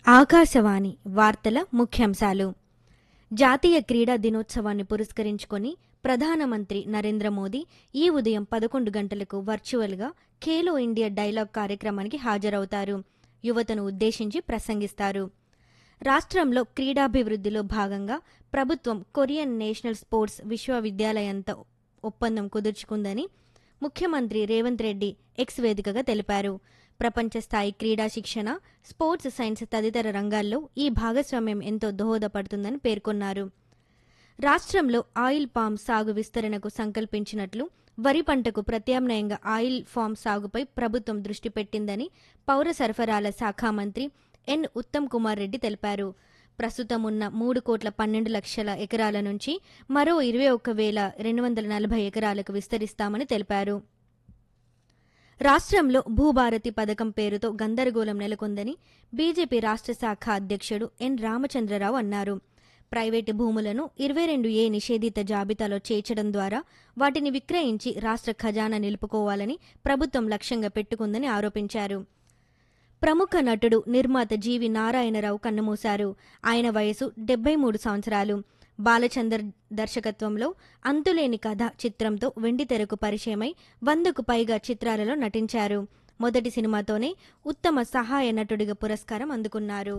ఆకాశవాణి వార్తల ముఖ్యాంశాలు జాతీయ క్రీడా దినోత్సవాన్ని పురస్కరించుకొని ప్రధానమంత్రి నరేంద్ర మోదీ ఈ ఉదయం పదకొండు గంటలకు వర్చువల్గా ఖేలో ఇండియా డైలాగ్ కార్యక్రమానికి హాజరవుతారు యువతను ఉద్దేశించి ప్రసంగిస్తారు రాష్ట్రంలో క్రీడాభివృద్ధిలో భాగంగా ప్రభుత్వం కొరియన్ నేషనల్ స్పోర్ట్స్ విశ్వవిద్యాలయంతో ఒప్పందం కుదుర్చుకుందని ముఖ్యమంత్రి రేవంత్ రెడ్డి ఎక్స్ వేదికగా తెలిపారు ప్రపంచ స్థాయి క్రీడా శిక్షణ స్పోర్ట్స్ సైన్స్ తదితర రంగాల్లో ఈ భాగస్వామ్యం ఎంతో దోహదపడుతుందని పేర్కొన్నారు రాష్ట్రంలో ఆయిల్ పామ్ సాగు విస్తరణకు సంకల్పించినట్లు వరి పంటకు ప్రత్యామ్నాయంగా ఆయిల్ ఫామ్ సాగుపై ప్రభుత్వం దృష్టి పెట్టిందని పౌర సరఫరాల శాఖ మంత్రి ఎన్ ఉత్తమ్ కుమార్ రెడ్డి తెలిపారు ప్రస్తుతం ఉన్న మూడు కోట్ల పన్నెండు లక్షల ఎకరాల నుంచి మరో ఇరవై ఒక్క వేల రెండు వందల నలభై ఎకరాలకు విస్తరిస్తామని తెలిపారు రాష్ట్రంలో భూభారతి పథకం పేరుతో గందరగోళం నెలకొందని బీజేపీ రాష్ట్ర శాఖ అధ్యక్షుడు ఎన్ రామచంద్రరావు అన్నారు ప్రైవేటు భూములను ఇరవై రెండు ఏ నిషేధిత జాబితాలో చేర్చడం ద్వారా వాటిని విక్రయించి రాష్ట్ర ఖజానా నిలుపుకోవాలని ప్రభుత్వం లక్ష్యంగా పెట్టుకుందని ఆరోపించారు ప్రముఖ నటుడు నిర్మాత జీవి నారాయణరావు కన్నుమూశారు ఆయన వయసు డెబ్బై మూడు సంవత్సరాలు బాలచందర్ దర్శకత్వంలో అంతులేని కథ చిత్రంతో వెండితెరకు పరిచయమై వందకు పైగా చిత్రాలలో నటించారు మొదటి సినిమాతోనే ఉత్తమ సహాయ నటుడిగా పురస్కారం అందుకున్నారు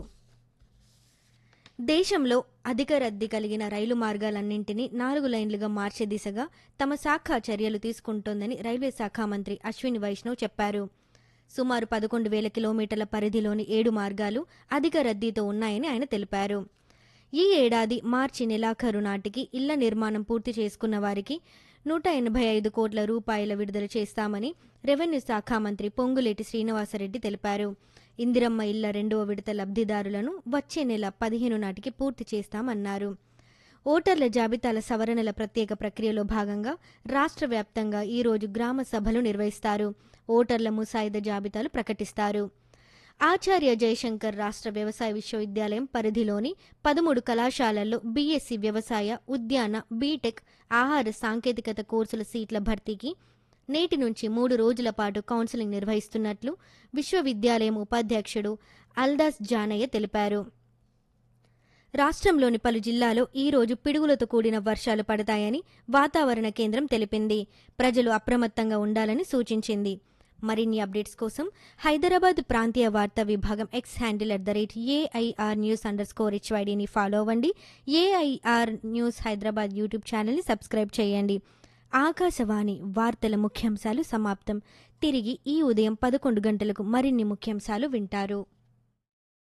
దేశంలో అధిక రద్దీ కలిగిన రైలు మార్గాలన్నింటినీ నాలుగు లైన్లుగా మార్చే దిశగా తమ శాఖ చర్యలు తీసుకుంటోందని రైల్వే శాఖ మంత్రి అశ్విని వైష్ణవ్ చెప్పారు సుమారు పదకొండు వేల కిలోమీటర్ల పరిధిలోని ఏడు మార్గాలు అధిక రద్దీతో ఉన్నాయని ఆయన తెలిపారు ఈ ఏడాది మార్చి నెలాఖరు నాటికి ఇళ్ల నిర్మాణం పూర్తి చేసుకున్న వారికి నూట ఎనభై ఐదు కోట్ల రూపాయల విడుదల చేస్తామని రెవెన్యూ శాఖ మంత్రి పొంగులేటి శ్రీనివాసరెడ్డి తెలిపారు ఇందిరమ్మ ఇళ్ల రెండవ విడత లబ్ధిదారులను వచ్చే నెల పదిహేను నాటికి పూర్తి చేస్తామన్నారు ఓటర్ల జాబితాల సవరణల ప్రత్యేక ప్రక్రియలో భాగంగా రాష్ట్ర వ్యాప్తంగా ఈరోజు గ్రామ సభలు నిర్వహిస్తారు ఓటర్ల ముసాయిదా జాబితాలు ప్రకటిస్తారు ఆచార్య జయశంకర్ రాష్ట్ర వ్యవసాయ విశ్వవిద్యాలయం పరిధిలోని పదమూడు కళాశాలల్లో బీఎస్సీ వ్యవసాయ ఉద్యాన బీటెక్ ఆహార సాంకేతికత కోర్సుల సీట్ల భర్తీకి నేటి నుంచి మూడు రోజుల పాటు కౌన్సిలింగ్ నిర్వహిస్తున్నట్లు విశ్వవిద్యాలయం ఉపాధ్యక్షుడు అల్దాస్ జానయ్య తెలిపారు రాష్ట్రంలోని పలు జిల్లాలో ఈ రోజు పిడుగులతో కూడిన వర్షాలు పడతాయని వాతావరణ కేంద్రం తెలిపింది ప్రజలు అప్రమత్తంగా ఉండాలని సూచించింది మరిన్ని అప్డేట్స్ కోసం హైదరాబాద్ ప్రాంతీయ వార్తా విభాగం X handle at the rate AIR news underscore హెచ్వైడిని ఫాలో అవ్వండి ఏఐఆర్ న్యూస్ హైదరాబాద్ యూట్యూబ్ ఛానల్ని సబ్స్క్రైబ్ చేయండి ఆకాశవాణి వార్తల ముఖ్యాంశాలు సమాప్తం తిరిగి ఈ ఉదయం పదకొండు గంటలకు మరిన్ని ముఖ్యాంశాలు వింటారు